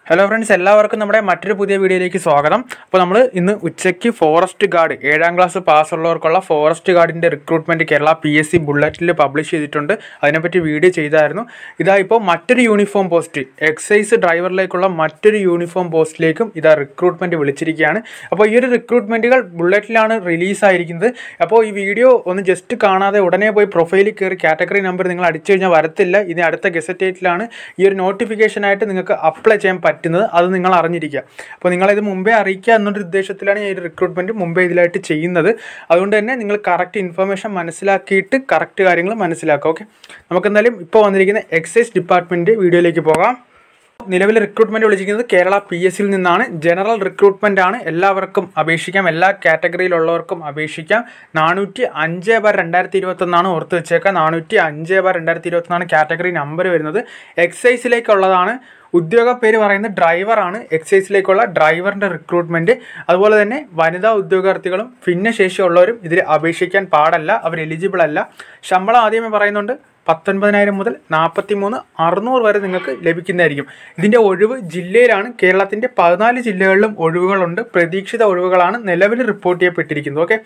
hello friends എല്ലാവർക്കും നമ്മുടെ മറ്റൊരു പുതിയ വീഡിയോയിലേക്ക് സ്വാഗതം അപ്പോൾ നമ്മൾ ഇന്ന് ഉച്ചയ്ക്ക് ഫോറസ്റ്റ് ഗാർഡ് ഏഴാം ക്ലാസ് പാസ്സുള്ളവർക്കുള്ള ഫോറസ്റ്റ് ഗാർഡിൻ്റെ recruitment Kerala P S C ബുള്ളറ്റിൽ പബ്ലിഷ് ചെയ്തിട്ടുണ്ട് അതിനെപ്പറ്റി വീഡിയോ ചെയ്തായിരുന്നു ഇതാ ഇപ്പോൾ മറ്റൊരു യൂണിഫോം പോസ്റ്റ് എക്സൈസ് ഡ്രൈവറിലേക്കുള്ള മറ്റൊരു യൂണിഫോം പോസ്റ്റിലേക്കും ഇതാ റിക്രൂട്ട്മെൻറ്റ് വിളിച്ചിരിക്കുകയാണ് അപ്പോൾ ഈ ഒരു റിക്രൂട്ട്മെൻറ്റുകൾ ബുള്ളറ്റിലാണ് റിലീസായിരിക്കുന്നത് അപ്പോൾ ഈ വീഡിയോ ഒന്ന് ജസ്റ്റ് കാണാതെ ഉടനെ പോയി പ്രൊഫൈലിൽ കയറി കാറ്റഗറി നമ്പർ നിങ്ങൾ അടിച്ചു കഴിഞ്ഞാൽ വരത്തില്ല ഇനി അടുത്ത ഗസറ്റേറ്റിലാണ് ഈ ഒരു നോട്ടിഫിക്കേഷനായിട്ട് നിങ്ങൾക്ക് അപ്ലൈ ചെയ്യാൻ പറ്റുന്നത് അത് നിങ്ങൾ അറിഞ്ഞിരിക്കുക അപ്പോൾ നിങ്ങളിത് മുമ്പേ അറിയിക്കുക എന്നൊരു ഉദ്ദേശത്തിലാണ് ഞാൻ ഈ റിക്രൂട്ട്മെൻറ്റ് മുമ്പേ ഇതിലായിട്ട് ചെയ്യുന്നത് അതുകൊണ്ട് തന്നെ നിങ്ങൾ കറക്റ്റ് ഇൻഫർമേഷൻ മനസ്സിലാക്കിയിട്ട് കറക്റ്റ് കാര്യങ്ങൾ മനസ്സിലാക്കുക ഓക്കെ നമുക്ക് എന്തായാലും ഇപ്പോൾ വന്നിരിക്കുന്ന എക്സൈസ് ഡിപ്പാർട്ട്മെൻറ്റ് വീഡിയോയിലേക്ക് പോകാം നിലവിൽ റിക്രൂട്ട്മെന്റ് വിളിച്ചിരിക്കുന്നത് കേരള പി എസ് സിയിൽ നിന്നാണ് ജനറൽ റിക്രൂട്ട്മെന്റ് ആണ് എല്ലാവർക്കും അപേക്ഷിക്കാം എല്ലാ കാറ്റഗറിയിലുള്ളവർക്കും അപേക്ഷിക്കാം നാനൂറ്റി അഞ്ച് ബാർ രണ്ടായിരത്തി ഇരുപത്തൊന്നാണ് ഓർത്ത് വെച്ചേക്കുക നാനൂറ്റി അഞ്ച് ബാർ രണ്ടായിരത്തി ഇരുപത്തൊന്നാണ് കാറ്റഗറി നമ്പർ വരുന്നത് എക്സൈസിലേക്കുള്ളതാണ് ഉദ്യോഗ പേര് പറയുന്നത് ഡ്രൈവറാണ് എക്സൈസിലേക്കുള്ള ഡ്രൈവറിൻ്റെ റിക്രൂട്ട്മെൻറ്റ് അതുപോലെ തന്നെ വനിതാ ഉദ്യോഗാർത്ഥികളും ഭിന്നശേഷിയുള്ളവരും ഇതിൽ അപേക്ഷിക്കാൻ പാടല്ല അവർ എലിജിബിൾ അല്ല ശമ്പളം ആദ്യമേ പറയുന്നുണ്ട് പത്തൊൻപതിനായിരം മുതൽ നാൽപ്പത്തി മൂന്ന് അറുന്നൂറ് വരെ നിങ്ങൾക്ക് ലഭിക്കുന്നതായിരിക്കും ഇതിൻ്റെ ഒഴിവ് ജില്ലയിലാണ് കേരളത്തിൻ്റെ പതിനാല് ജില്ലകളിലും ഒഴിവുകളുണ്ട് പ്രതീക്ഷിത ഒഴിവുകളാണ് നിലവിൽ റിപ്പോർട്ട് ചെയ്യപ്പെട്ടിരിക്കുന്നത് ഓക്കെ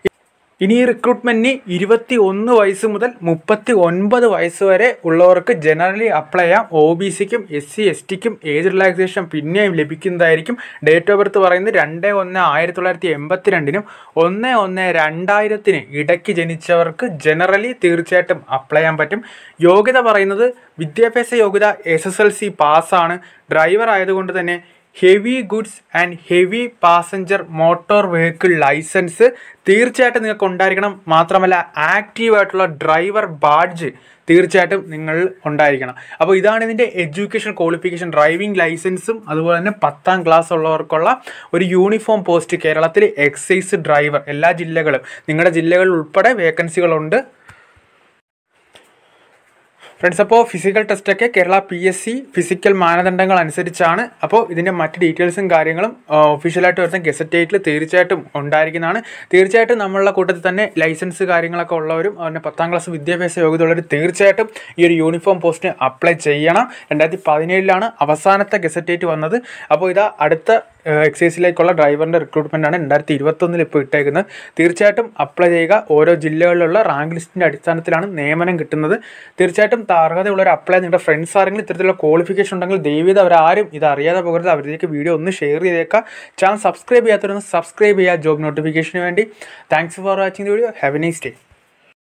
ഇനി ഈ റിക്രൂട്ട്മെൻറ്റിന് ഇരുപത്തി ഒന്ന് വയസ്സ് മുതൽ മുപ്പത്തി ഒൻപത് വയസ്സ് വരെ ഉള്ളവർക്ക് ജനറലി അപ്ലൈ ചെയ്യാം ഒ ബി സിക്കും എസ് സി എസ് ടിക്കും ഏജ് റിലാക്സേഷൻ പിന്നെയും ലഭിക്കുന്നതായിരിക്കും ഡേറ്റ് ഓഫ് ബർത്ത് പറയുന്നത് രണ്ട് ഒന്ന് ആയിരത്തി തൊള്ളായിരത്തി എൺപത്തി രണ്ടിനും ഒന്ന് ഒന്ന് രണ്ടായിരത്തിന് ഇടയ്ക്ക് ജനിച്ചവർക്ക് ജനറലി തീർച്ചയായിട്ടും അപ്ലൈ ചെയ്യാൻ പറ്റും യോഗ്യത പറയുന്നത് വിദ്യാഭ്യാസ യോഗ്യത എസ് എസ് എൽ സി പാസ്സാണ് ഡ്രൈവർ ആയതുകൊണ്ട് തന്നെ heavy goods and heavy passenger motor vehicle licence തീർച്ചയായിട്ടും നിങ്ങൾക്ക് ഉണ്ടായിരിക്കണം മാത്രമല്ല ആക്റ്റീവായിട്ടുള്ള ഡ്രൈവർ ബാഡ്ജ് തീർച്ചയായിട്ടും നിങ്ങൾ ഉണ്ടായിരിക്കണം അപ്പോൾ ഇതാണ് ഇതിൻ്റെ എഡ്യൂക്കേഷൻ ക്വാളിഫിക്കേഷൻ ഡ്രൈവിംഗ് ലൈസൻസും അതുപോലെ തന്നെ പത്താം ക്ലാസ് ഉള്ളവർക്കുള്ള ഒരു യൂണിഫോം പോസ്റ്റ് കേരളത്തിൽ എക്സൈസ് ഡ്രൈവർ എല്ലാ ജില്ലകളും നിങ്ങളുടെ ജില്ലകളിൽ ഉൾപ്പെടെ വേക്കൻസികളുണ്ട് ഫ്രണ്ട്സ് അപ്പോൾ ഫിസിക്കൽ ടെസ്റ്റൊക്കെ Kerala P S C physical മാനദണ്ഡങ്ങൾ അനുസരിച്ചാണ് അപ്പോൾ ഇതിൻ്റെ മറ്റ് ഡീറ്റെയിൽസും കാര്യങ്ങളും ഒഫീഷ്യലായിട്ട് വരുന്ന ഗസറ്റേറ്റിൽ തീർച്ചയായിട്ടും ഉണ്ടായിരിക്കുന്നതാണ് തീർച്ചയായിട്ടും നമ്മളുടെ കൂട്ടത്തിൽ തന്നെ ലൈസൻസ് കാര്യങ്ങളൊക്കെ ഉള്ളവരും അതുപോലെ പത്താം ക്ലാസ് വിദ്യാഭ്യാസ യോഗ്യത ഉള്ളവർ തീർച്ചയായിട്ടും ഈ ഒരു യൂണിഫോം പോസ്റ്റിന് അപ്ലൈ ചെയ്യണം രണ്ടായിരത്തി പതിനേഴിലാണ് അവസാനത്തെ ഗസറ്റേറ്റ് വന്നത് അപ്പോൾ ഇതാ അടുത്ത എക്സൈസിലേക്കുള്ള ഡ്രൈവറിൻ്റെ റിക്രൂട്ട്മെൻ്റ് ആണ് രണ്ടായിരത്തി ഇരുപത്തൊന്നിൽ ഇപ്പോൾ ഇട്ടേക്കുന്നത് തീർച്ചയായിട്ടും അപ്ലൈ ചെയ്യുക ഓരോ ജില്ലകളിലുള്ള റാങ്ക് ലിസ്റ്റിൻ്റെ അടിസ്ഥാനത്തിലാണ് നിയമനം കിട്ടുന്നത് തീർച്ചയായിട്ടും അർഹതയുള്ളവർ അപ്ലൈ നിങ്ങളുടെ ഫ്രണ്ട്സ് ആരെങ്കിലും ഇത്തരത്തിലുള്ള ക്വാളിഫിക്കേഷൻ ഉണ്ടെങ്കിൽ ദൈവീത അവരാരും ഇത് അറിയാതെ പോകരുത് അവരിലേക്ക് വീഡിയോ ഒന്ന് ഷെയർ ചെയ്തേക്കുക ചാനൽ സബ്സ്ക്രൈബ് ചെയ്യാത്തവരൊന്ന് സബ്സ്ക്രൈബ് ചെയ്യുക ജോബ് നോട്ടിഫിക്കേഷന് വേണ്ടി thanks for watching the video have a nice day